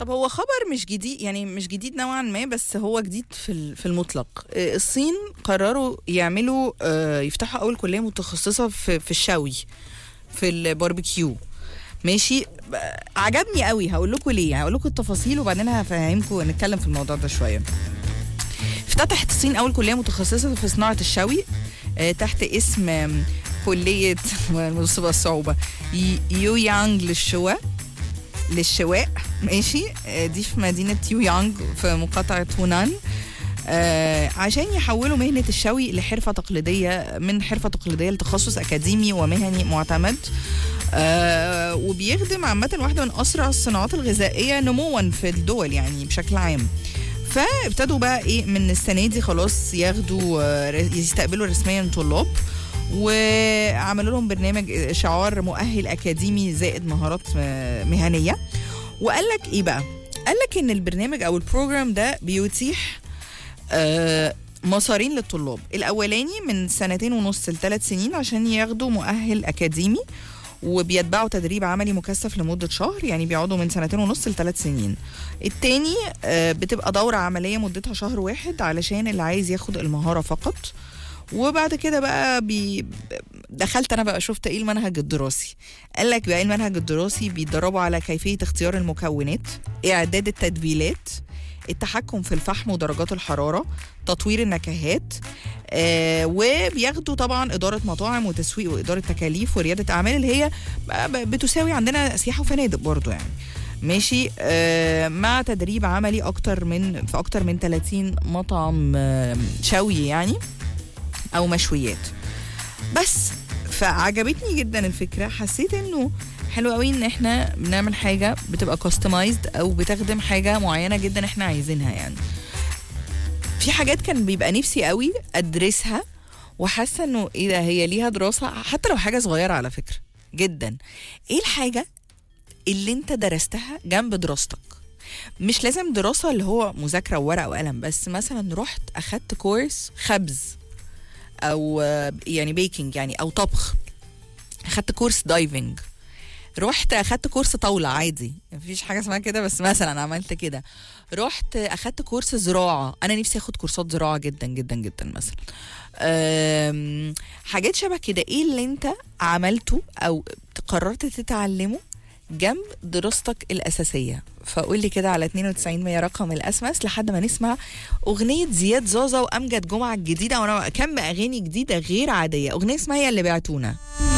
طب هو خبر مش جديد يعني مش جديد نوعا ما بس هو جديد في ال- في المطلق آه، الصين قرروا يعملوا آه، يفتحوا اول كليه متخصصه في في الشوي في الباربيكيو ماشي ب- عجبني قوي هقول لكم ليه هقول لكم التفاصيل وبعدين هفهمكم نتكلم في الموضوع ده شويه افتتحت الصين اول كليه متخصصه في صناعه الشوي آه، تحت اسم آم، كليه بص بقى الصعوبه ي- يو يانج للشواء للشواء ماشي آه، دي في مدينه يو يانج في مقاطعه هونان آه عشان يحولوا مهنة الشوي لحرفة تقليدية من حرفة تقليدية لتخصص أكاديمي ومهني معتمد آه وبيخدم عامة واحدة من أسرع الصناعات الغذائية نموا في الدول يعني بشكل عام فابتدوا بقى ايه من السنه دي خلاص ياخدوا آه، يستقبلوا رسميا طلاب وعملوا لهم برنامج شعار مؤهل اكاديمي زائد مهارات آه، مهنيه وقال لك ايه بقى قال لك ان البرنامج او البروجرام ده بيتيح آه، مسارين للطلاب الاولاني من سنتين ونص لثلاث سنين عشان ياخدوا مؤهل اكاديمي وبيتبعوا تدريب عملي مكثف لمدة شهر يعني بيقعدوا من سنتين ونص لثلاث سنين التاني آه، بتبقى دورة عملية مدتها شهر واحد علشان اللي عايز ياخد المهارة فقط وبعد كده بقى بي دخلت انا بقى شفت ايه المنهج الدراسي قال لك بقى المنهج الدراسي بيتدربوا على كيفية اختيار المكونات اعداد التتبيلات التحكم في الفحم ودرجات الحرارة تطوير النكهات آه وبياخدوا طبعا إدارة مطاعم وتسويق وإدارة تكاليف وريادة أعمال اللي هي ب- ب- بتساوي عندنا سياحة وفنادق برضو يعني ماشي آه مع تدريب عملي أكتر من في أكتر من 30 مطعم آه شوي يعني أو مشويات بس فعجبتني جدا الفكرة حسيت إنه حلو قوي ان احنا بنعمل حاجه بتبقى كاستمايزد او بتخدم حاجه معينه جدا احنا عايزينها يعني في حاجات كان بيبقى نفسي قوي ادرسها وحاسه انه ايه ده هي ليها دراسه حتى لو حاجه صغيره على فكره جدا ايه الحاجه اللي انت درستها جنب دراستك مش لازم دراسه اللي هو مذاكره وورقه وقلم بس مثلا رحت اخدت كورس خبز او آه، يعني بيكنج يعني او طبخ اخدت كورس دايفنج رحت اخدت كورس طاوله عادي مفيش حاجه اسمها كده بس مثلا عملت كده رحت اخدت كورس زراعه انا نفسي اخد كورسات زراعه جدا جدا جدا مثلا أم، حاجات شبه كده ايه اللي انت عملته او قررت تتعلمه جنب دراستك الأساسية فقول لي كده على 92 100 رقم الأسمس لحد ما نسمع أغنية زياد زازا وأمجد جمعة الجديدة وأنا كم أغاني جديدة غير عادية أغنية اسمها هي اللي بعتونا